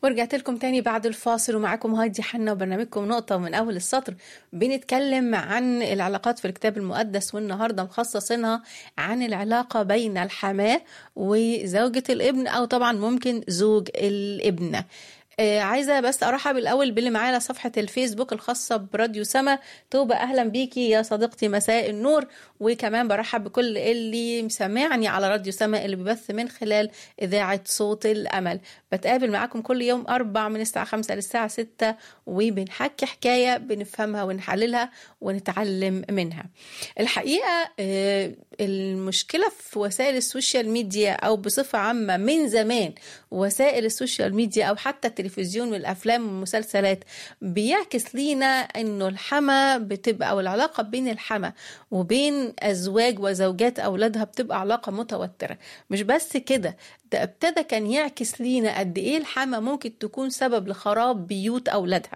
ورجعت لكم تاني بعد الفاصل ومعاكم هادي حنا وبرنامجكم نقطة من أول السطر بنتكلم عن العلاقات في الكتاب المقدس والنهاردة مخصصينها عن العلاقة بين الحماة وزوجة الابن أو طبعا ممكن زوج الابنة آه عايزة بس أرحب الأول باللي معايا على صفحة الفيسبوك الخاصة براديو سما توبة أهلا بيكي يا صديقتي مساء النور وكمان برحب بكل اللي مسمعني على راديو سما اللي بيبث من خلال إذاعة صوت الأمل بتقابل معاكم كل يوم أربع من الساعة خمسة للساعة ستة وبنحكي حكاية بنفهمها ونحللها ونتعلم منها الحقيقة آه المشكلة في وسائل السوشيال ميديا أو بصفة عامة من زمان وسائل السوشيال ميديا أو حتى التلفزيون والأفلام والمسلسلات بيعكس لينا إنه الحما بتبقى أو العلاقة بين الحما وبين أزواج وزوجات أولادها بتبقى علاقة متوترة مش بس كده ده ابتدى كان يعكس لينا قد إيه الحما ممكن تكون سبب لخراب بيوت أولادها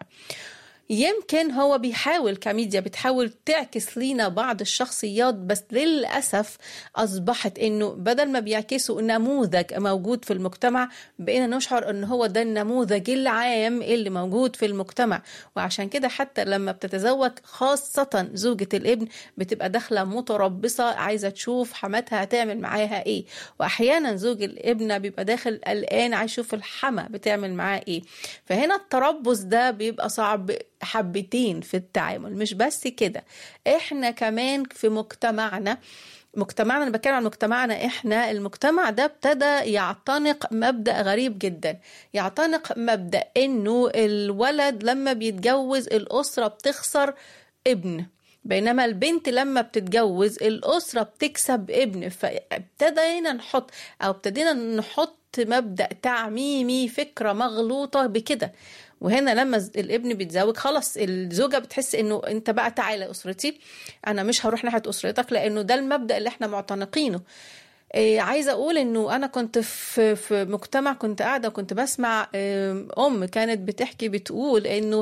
يمكن هو بيحاول كميديا بتحاول تعكس لينا بعض الشخصيات بس للأسف أصبحت إنه بدل ما بيعكسوا نموذج موجود في المجتمع بقينا نشعر إن هو ده النموذج العام اللي موجود في المجتمع وعشان كده حتى لما بتتزوج خاصة زوجة الابن بتبقى داخلة متربصة عايزة تشوف حماتها هتعمل معاها إيه وأحيانا زوج الابنة بيبقى داخل قلقان عايز يشوف الحما بتعمل معاه إيه فهنا التربص ده بيبقى صعب حبتين في التعامل مش بس كده احنا كمان في مجتمعنا مجتمعنا انا بتكلم عن مجتمعنا احنا المجتمع ده ابتدى يعتنق مبدا غريب جدا يعتنق مبدا انه الولد لما بيتجوز الاسره بتخسر ابن بينما البنت لما بتتجوز الأسرة بتكسب ابن فابتدينا نحط أو ابتدينا نحط مبدأ تعميمي فكرة مغلوطة بكده وهنا لما الابن بيتزوج خلاص الزوجة بتحس انه انت بقى تعالى اسرتي انا مش هروح ناحية اسرتك لانه ده المبدأ اللي احنا معتنقينه إيه عايزه اقول انه انا كنت في في مجتمع كنت قاعده وكنت بسمع ام كانت بتحكي بتقول انه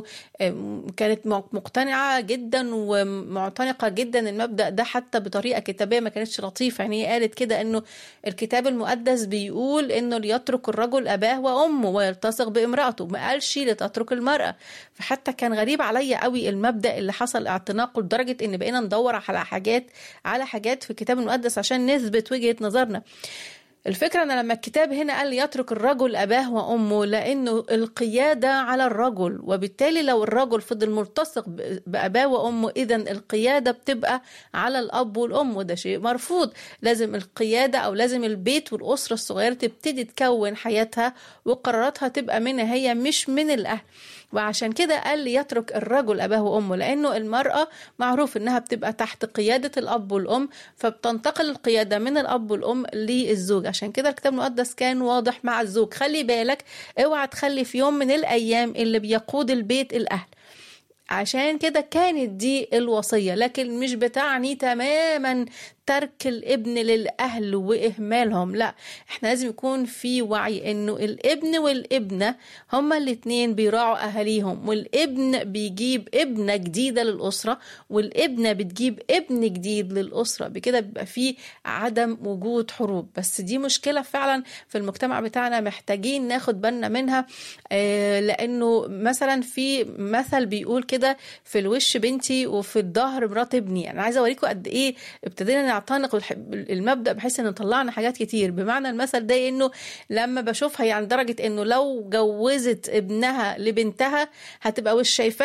كانت مقتنعه جدا ومعتنقه جدا المبدا ده حتى بطريقه كتابيه ما كانتش لطيفه يعني هي قالت كده انه الكتاب المقدس بيقول انه ليترك الرجل اباه وامه ويلتصق بامراته ما قالش لتترك المراه فحتى كان غريب عليا قوي المبدا اللي حصل اعتناقه لدرجه ان بقينا ندور على حاجات على حاجات في الكتاب المقدس عشان نثبت وجهه نظر نظرنا الفكرة أن لما الكتاب هنا قال يترك الرجل أباه وأمه لأنه القيادة على الرجل وبالتالي لو الرجل فضل ملتصق بأباه وأمه إذا القيادة بتبقى على الأب والأم وده شيء مرفوض لازم القيادة أو لازم البيت والأسرة الصغيرة تبتدي تكون حياتها وقراراتها تبقى منها هي مش من الأهل وعشان كده قال يترك الرجل أباه وأمه لأنه المرأة معروف إنها بتبقى تحت قيادة الأب والأم فبتنتقل القيادة من الأب والأم للزوج عشان كده الكتاب المقدس كان واضح مع الزوج خلي بالك اوعى تخلي في يوم من الأيام اللي بيقود البيت الأهل عشان كده كانت دي الوصية لكن مش بتعني تماما ترك الابن للأهل وإهمالهم لا احنا لازم يكون في وعي انه الابن والابنة هما الاتنين بيراعوا أهاليهم والابن بيجيب ابنة جديدة للأسرة والابنة بتجيب ابن جديد للأسرة بكده بيبقى في عدم وجود حروب بس دي مشكلة فعلا في المجتمع بتاعنا محتاجين ناخد بالنا منها آه لأنه مثلا في مثل بيقول كده في الوش بنتي وفي الظهر مرات ابني انا عايزه اوريكم قد ايه ابتدينا نعتنق المبدا بحيث ان طلعنا حاجات كتير بمعنى المثل ده انه لما بشوفها يعني درجه انه لو جوزت ابنها لبنتها هتبقى وش شايفاه